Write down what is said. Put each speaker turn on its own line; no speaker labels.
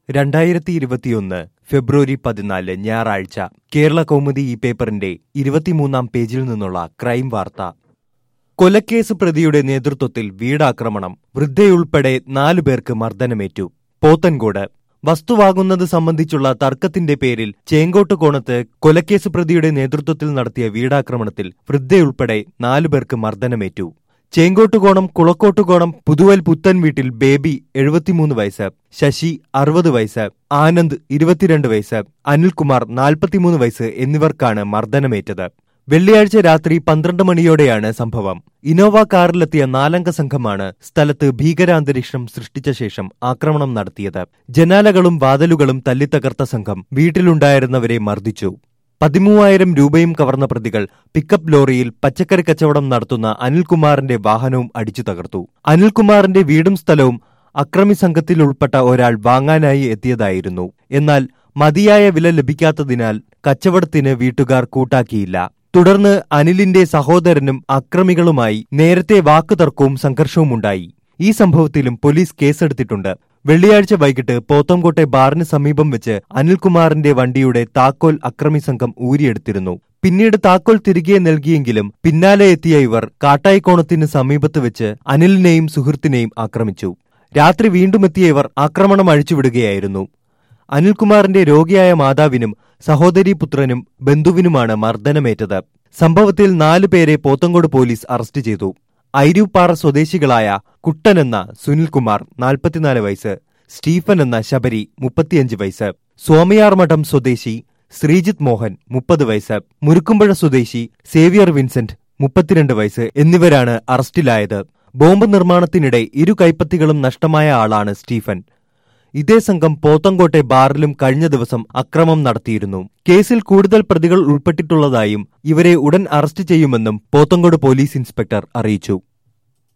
രണ്ടായിരത്തി ഇരുപത്തിയൊന്ന് ഫെബ്രുവരി പതിനാല് ഞായറാഴ്ച കേരള കൗമുദി ഈ പേപ്പറിന്റെ ഇരുപത്തിമൂന്നാം പേജിൽ നിന്നുള്ള ക്രൈം വാർത്ത കൊലക്കേസ് പ്രതിയുടെ നേതൃത്വത്തിൽ വീടാക്രമണം വൃദ്ധയുൾപ്പെടെ നാലു പേർക്ക് മർദ്ദനമേറ്റു പോത്തൻകോട് വസ്തു വാങ്ങുന്നത് സംബന്ധിച്ചുള്ള തർക്കത്തിന്റെ പേരിൽ ചേങ്കോട്ടുകോണത്ത് കൊലക്കേസ് പ്രതിയുടെ നേതൃത്വത്തിൽ നടത്തിയ വീടാക്രമണത്തിൽ വൃദ്ധയുൾപ്പെടെ നാലു പേർക്ക് മർദ്ദനമേറ്റു ചേങ്കോട്ടുകോണം കുളക്കോട്ടുകോണം പുതുവൽ പുത്തൻ വീട്ടിൽ ബേബി എഴുപത്തിമൂന്ന് വയസ്സ് ശശി അറുപത് വയസ്സ് ആനന്ദ് ഇരുപത്തിരണ്ട് വയസ്സ് അനിൽകുമാർ നാൽപ്പത്തിമൂന്ന് വയസ്സ് എന്നിവർക്കാണ് മർദ്ദനമേറ്റത് വെള്ളിയാഴ്ച രാത്രി പന്ത്രണ്ട് മണിയോടെയാണ് സംഭവം ഇനോവ കാറിലെത്തിയ നാലംഗ സംഘമാണ് സ്ഥലത്ത് ഭീകരാന്തരീക്ഷം സൃഷ്ടിച്ച ശേഷം ആക്രമണം നടത്തിയത് ജനാലകളും വാതിലുകളും തല്ലിത്തകർത്ത സംഘം വീട്ടിലുണ്ടായിരുന്നവരെ മർദ്ദിച്ചു പതിമൂവായിരം രൂപയും കവർന്ന പ്രതികൾ പിക്കപ്പ് ലോറിയിൽ പച്ചക്കറി കച്ചവടം നടത്തുന്ന അനിൽകുമാറിന്റെ വാഹനവും അടിച്ചു തകർത്തു അനിൽകുമാറിന്റെ വീടും സ്ഥലവും അക്രമി സംഘത്തിൽ ഉൾപ്പെട്ട ഒരാൾ വാങ്ങാനായി എത്തിയതായിരുന്നു എന്നാൽ മതിയായ വില ലഭിക്കാത്തതിനാൽ കച്ചവടത്തിന് വീട്ടുകാർ കൂട്ടാക്കിയില്ല തുടർന്ന് അനിലിന്റെ സഹോദരനും അക്രമികളുമായി നേരത്തെ വാക്കുതർക്കവും സംഘർഷവുമുണ്ടായി ഈ സംഭവത്തിലും പോലീസ് കേസെടുത്തിട്ടുണ്ട് വെള്ളിയാഴ്ച വൈകിട്ട് പോത്തംകോട്ടെ ബാറിന് സമീപം വെച്ച് അനിൽകുമാറിന്റെ വണ്ടിയുടെ താക്കോൽ അക്രമി സംഘം ഊരിയെടുത്തിരുന്നു പിന്നീട് താക്കോൽ തിരികെ നൽകിയെങ്കിലും പിന്നാലെ എത്തിയ ഇവർ കാട്ടായിക്കോണത്തിന് സമീപത്ത് വെച്ച് അനിലിനെയും സുഹൃത്തിനെയും ആക്രമിച്ചു രാത്രി വീണ്ടും എത്തിയ ഇവർ ആക്രമണം അഴിച്ചുവിടുകയായിരുന്നു അനിൽകുമാറിന്റെ രോഗിയായ മാതാവിനും സഹോദരി പുത്രനും ബന്ധുവിനുമാണ് മർദ്ദനമേറ്റത് സംഭവത്തിൽ നാലു പേരെ പോത്തങ്കോട് പോലീസ് അറസ്റ്റ് ചെയ്തു ഐരൂപ്പാറ സ്വദേശികളായ കുട്ടൻ എന്ന സുനിൽകുമാർ നാൽപ്പത്തിനാല് വയസ്സ് സ്റ്റീഫൻ എന്ന ശബരി മുപ്പത്തിയഞ്ച് വയസ്സ് സോമയാർ മഠം സ്വദേശി ശ്രീജിത്ത് മോഹൻ മുപ്പത് വയസ്സ് മുരുക്കുമ്പുഴ സ്വദേശി സേവിയർ വിൻസെന്റ് മുപ്പത്തിരണ്ട് വയസ്സ് എന്നിവരാണ് അറസ്റ്റിലായത് ബോംബ് നിർമ്മാണത്തിനിടെ ഇരു കൈപ്പത്തികളും നഷ്ടമായ ആളാണ് സ്റ്റീഫൻ ഇതേ സംഘം പോത്തങ്കോട്ടെ ബാറിലും കഴിഞ്ഞ ദിവസം അക്രമം നടത്തിയിരുന്നു കേസിൽ കൂടുതൽ പ്രതികൾ ഉൾപ്പെട്ടിട്ടുള്ളതായും ഇവരെ ഉടൻ അറസ്റ്റ് ചെയ്യുമെന്നും പോത്തങ്കോട് പോലീസ് ഇൻസ്പെക്ടർ അറിയിച്ചു